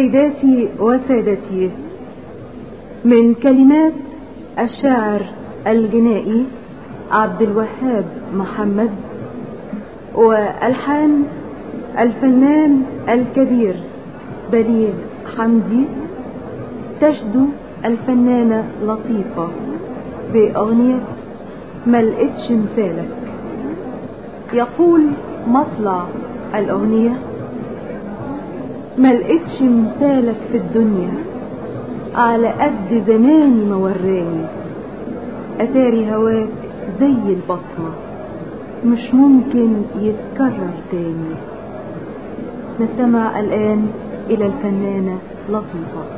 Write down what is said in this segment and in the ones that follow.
سيداتي وسادتي من كلمات الشاعر الجنائي عبد الوهاب محمد والحان الفنان الكبير بليغ حمدي تشدو الفنانة لطيفة بأغنية ملقتش مثالك يقول مطلع الأغنية ملقتش مثالك في الدنيا على قد زماني ما وراني أتاري هواك زي البصمة مش ممكن يتكرر تاني نستمع الآن إلى الفنانة لطيفة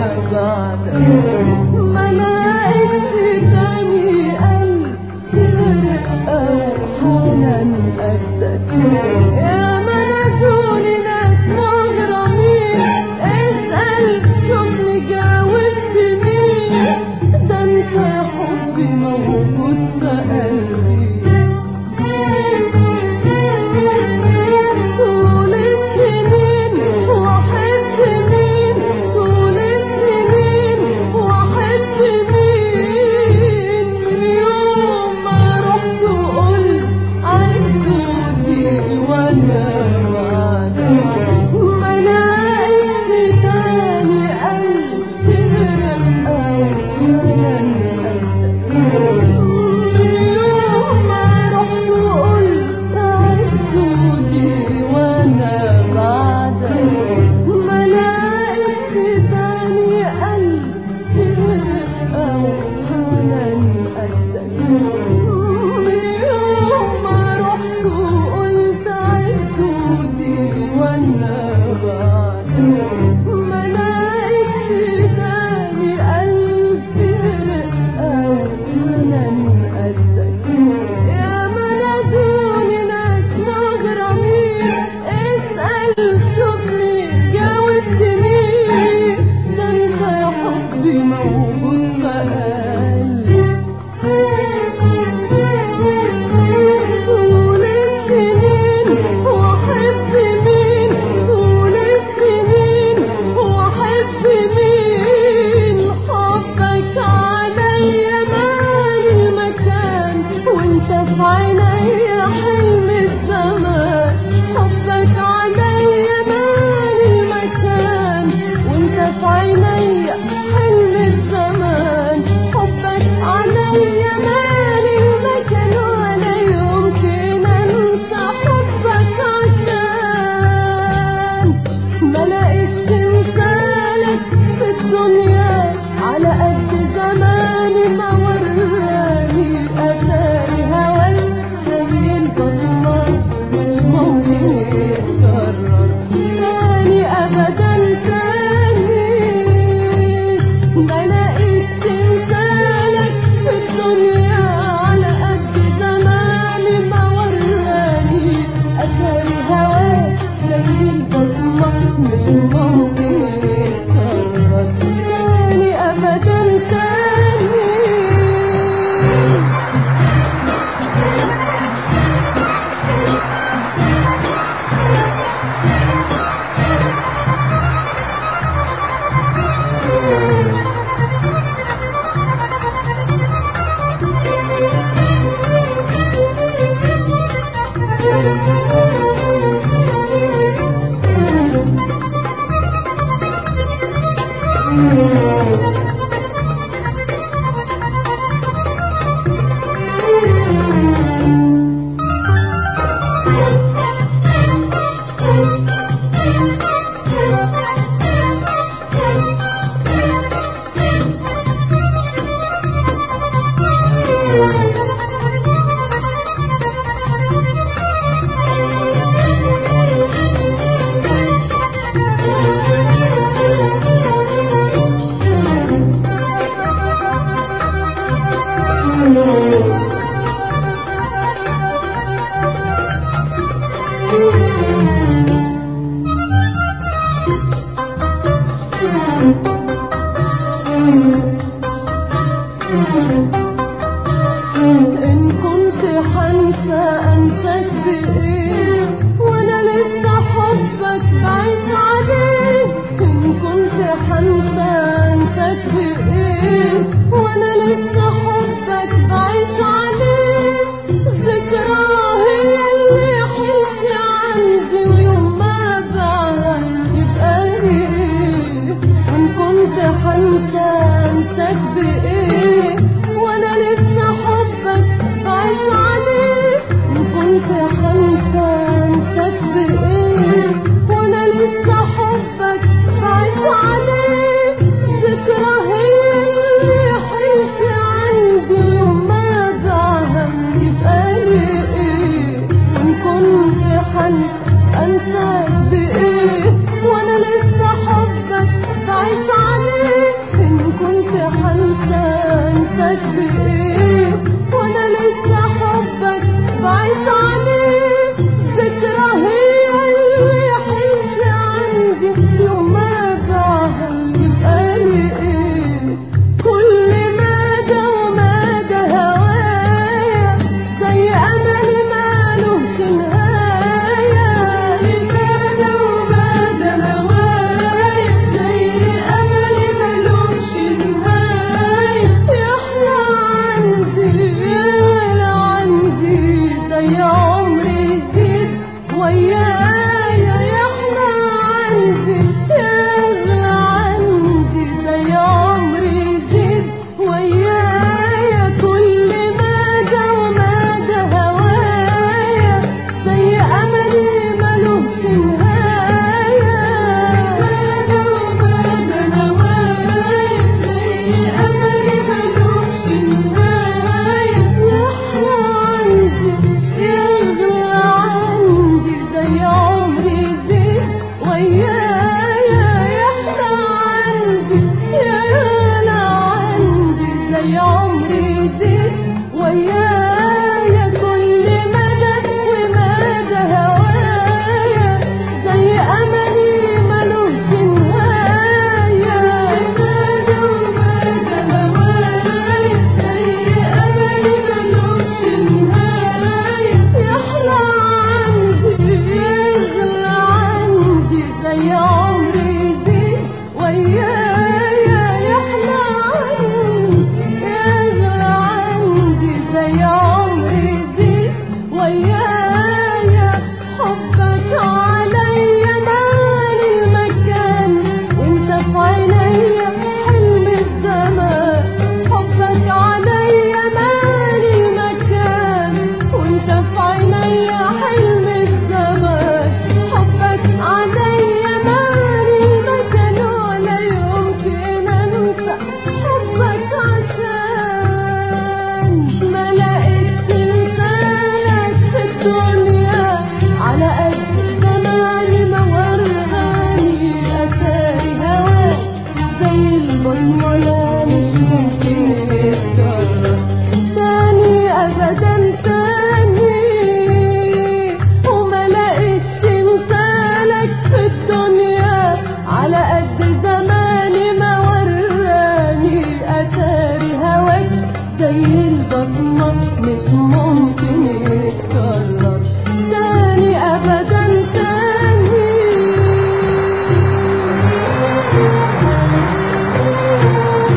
بعدك ما لقيتش تاني قلب يغرق أو حنان قدك يا منادوني ناس مغرمين اسأل شوفني جاوبت مين ده انت حبي موجود في قلبي طول السنين واحب مين طول السنين واحب مين من يوم ما رحت وقلت عدوني وانا بعدك ما لقيتش تاني قلب تغرق او ينقدك من يوم ما رحت وقلت عدوني وانا بعدك ما لقيتش تاني قلب تغرق او ينقدك من يوم ما رحت وقلت عدوني وانا بعدك ما لقيتش تاني قلب يغرق او ينقدك يا منادوني ناس مغرمين اسأل شوفني جاوبت مين ده انت يا حبي موجود في قلبي طول السنين واحب مين طول السنين واحب مين حبك عليا مال المكان وانت في عينيا حلم الزمان حبك عليا مال المكان وانت في عينيا حلم الزمان حبك عليا مال المكان ولا يمكن انسى حبك عشان ما لقيتش مثالك في الدنيا على قد زماني ما وراني اتاري هواك زي البطمة مش ممكن يتكرر تاني ابدا تاني ما لقيتش مثالك في الدنيا على قد زماني ما وراني اتاري هواك زي البطمة مش ممكن يتكرر تاني ابدا تاني إن كنت حنسى أنساك بإيه وأنا لسه حبك بعيش عليه إن كنت حنسى أنساك بإيه وأنا لسه حبك بعيش عليه ذكرى هي اللي حلت عندي ويوم ما بعها يبقى ليه إن كنت حنسى أنساك بإيه وأنا لسه حبك بعيش عليه إن كنت حنسى أنساك بإيه وأنا لسه حبك بعيش عليه ذكرى هي اللي حلت عندي يوم ما بعها يبقى لي إيه إن كنت حنسى أنساك بإيه وأنا لسه حبك بعيش عليه البطمة لا مش ممكن يتكرر تاني أبدا تاني وما لقيتش مثالك في الدنيا على قد زماني ما وراني أتاري هواك زي البطمة مش ممكن يتكرر تاني أبدا تاني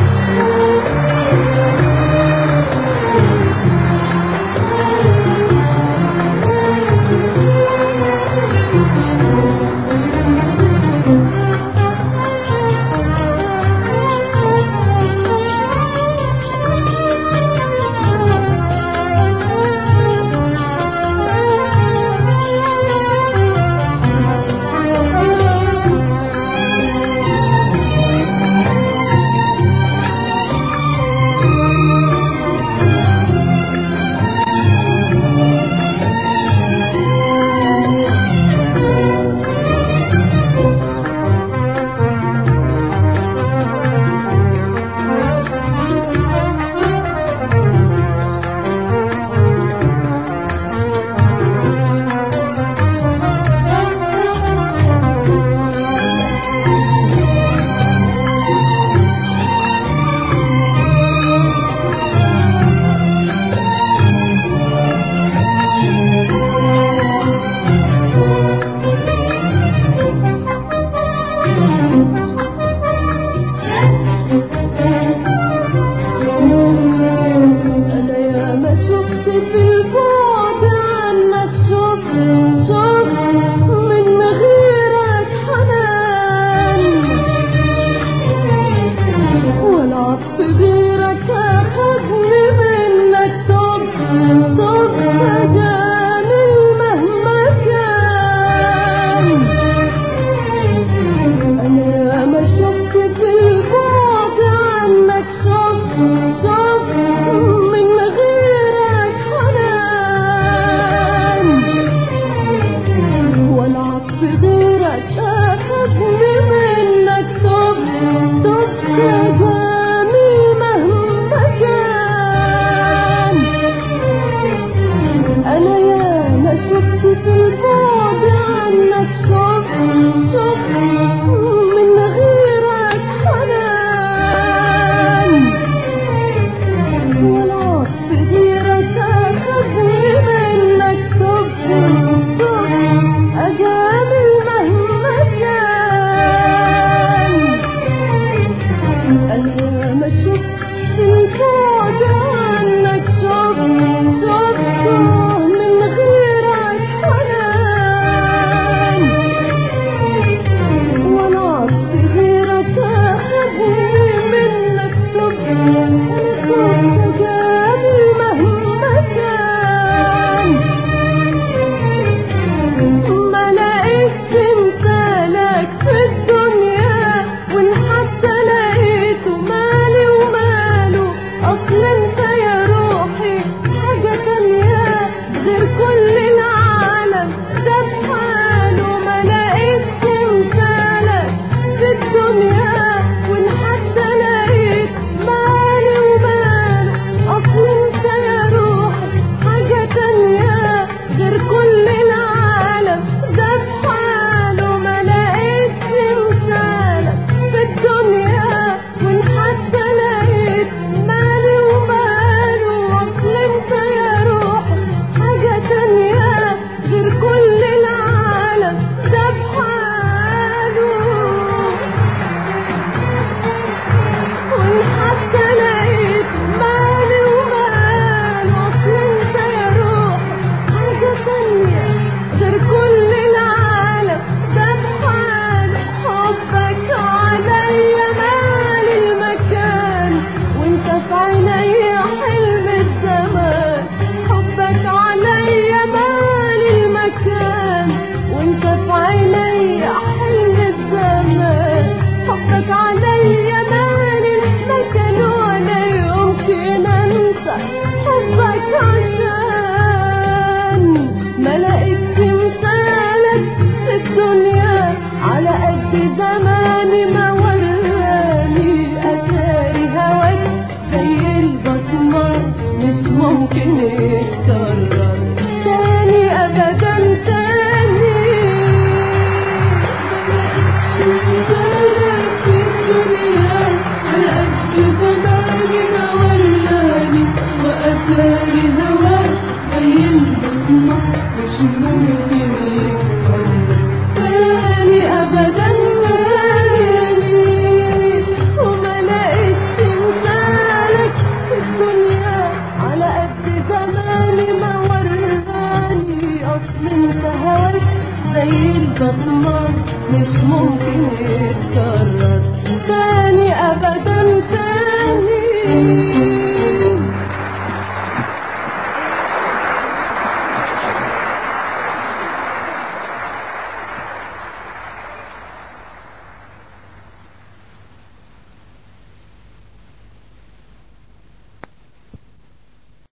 انت هواك زي البصمة مش ممكن يتكرر تاني ابدا تاني